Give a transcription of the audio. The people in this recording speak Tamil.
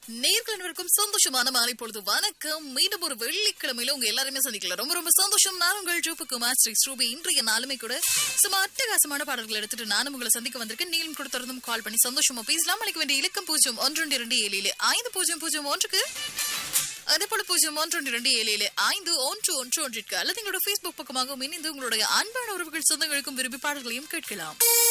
நேர்கள் அனைவருக்கும் சந்தோஷமான மாலை பொழுது வணக்கம் மீண்டும் ஒரு வெள்ளிக்கிழமையில உங்க எல்லாருமே சந்திக்கலாம் ரொம்ப ரொம்ப சந்தோஷம் நான் உங்கள் ஜூப்புக்குமார் ஸ்ரீ ஸ்ரூபி இன்றைய நாளுமே கூட சும்மா அட்டகாசமான பாடல்கள் எடுத்துட்டு நானும் உங்களை சந்திக்க வந்திருக்கேன் நீங்களும் கூட தொடர்ந்தும் கால் பண்ணி சந்தோஷமா பேசலாம் அளிக்க வேண்டிய இலக்கம் பூஜ்ஜியம் ஒன்று இரண்டு ஏழு ஏழு ஐந்து பூஜ்ஜியம் பூஜ்ஜியம் ஒன்றுக்கு அதே போல பூஜ்ஜியம் ஒன்று இரண்டு ஏழு ஏழு ஐந்து ஒன்று ஒன்று ஒன்றிற்கு அல்லது எங்களோட Facebook பக்கமாக இணைந்து உங்களுடைய அன்பான உறவுகள் சொந்தங்களுக்கும் விரும்பி பாடல்களையும் கேட்கலாம்